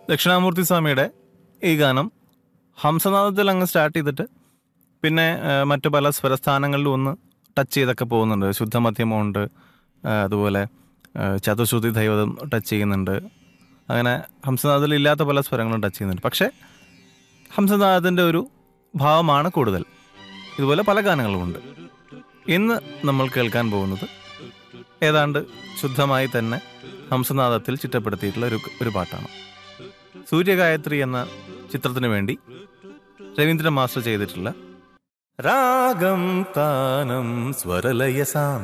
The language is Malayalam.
ദക്ഷിണാമൂർത്തി സ്വാമിയുടെ ഈ ഗാനം ഹംസനാദത്തിൽ അങ്ങ് സ്റ്റാർട്ട് ചെയ്തിട്ട് പിന്നെ ആ, മറ്റു പല സ്വരസ്ഥാനങ്ങളിലും ഒന്ന് ടച്ച് ചെയ്തൊക്കെ പോകുന്നുണ്ട് ശുദ്ധമധ്യമമുണ്ട് ആ, അതുപോലെ ആ, ചതുശ്രുതി ദൈവതം ടച്ച് ചെയ്യുന്നുണ്ട് അങ്ങനെ ഹംസനാദത്തിൽ ഇല്ലാത്ത പല സ്വരങ്ങളും ടച്ച് ചെയ്യുന്നുണ്ട് പക്ഷേ ഹംസനാദത്തിൻ്റെ ഒരു ഭാവമാണ് കൂടുതൽ ഇതുപോലെ പല ഗാനങ്ങളുമുണ്ട് ഇന്ന് നമ്മൾ കേൾക്കാൻ പോകുന്നത് ഏതാണ്ട് ശുദ്ധമായി തന്നെ ഹംസനാദത്തിൽ ചിട്ടപ്പെടുത്തിയിട്ടുള്ള ഒരു ഒരു പാട്ടാണ് സൂര്യഗായത്രി എന്ന ചിത്രത്തിന് വേണ്ടി രവീന്ദ്രൻ മാസ്റ്റർ ചെയ്തിട്ടുള്ള രാഗം താനം സ്വരലയ സാം